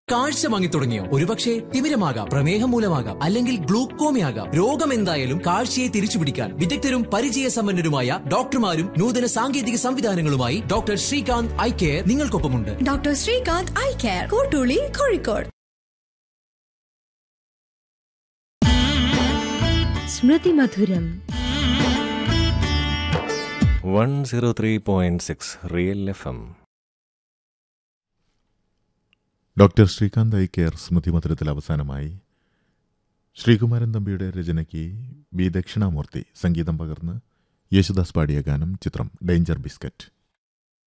കാഴ്ച വാങ്ങി തുടങ്ങിയോ ഒരുപക്ഷെ തിമിരമാകാം പ്രമേഹം മൂലമാകാം അല്ലെങ്കിൽ ഗ്ലൂക്കോമയാകാം രോഗം എന്തായാലും കാഴ്ചയെ തിരിച്ചുപിടിക്കാൻ വിദഗ്ധരും പരിചയസമ്പന്നരുമായ ഡോക്ടർമാരും നൂതന സാങ്കേതിക സംവിധാനങ്ങളുമായി ഡോക്ടർ ശ്രീകാന്ത് ഐ കെയർ നിങ്ങൾക്കൊപ്പമുണ്ട് doctor Srikanth eye care Kottooli Kozhikode Smrithi Madhuram one zero three point six real F M doctor Srikanth eye care Smrithi മധുരത്തിൽ അവസാനമായി ശ്രീകുമാരൻ തമ്പിയുടെ രചനയ്ക്ക് ബി ദക്ഷിണാമൂർത്തി സംഗീതം പകർന്ന് യേശുദാസ് പാടിയ ഗാനം ചിത്രം ഡേഞ്ചർ ബിസ്ക്കറ്റ്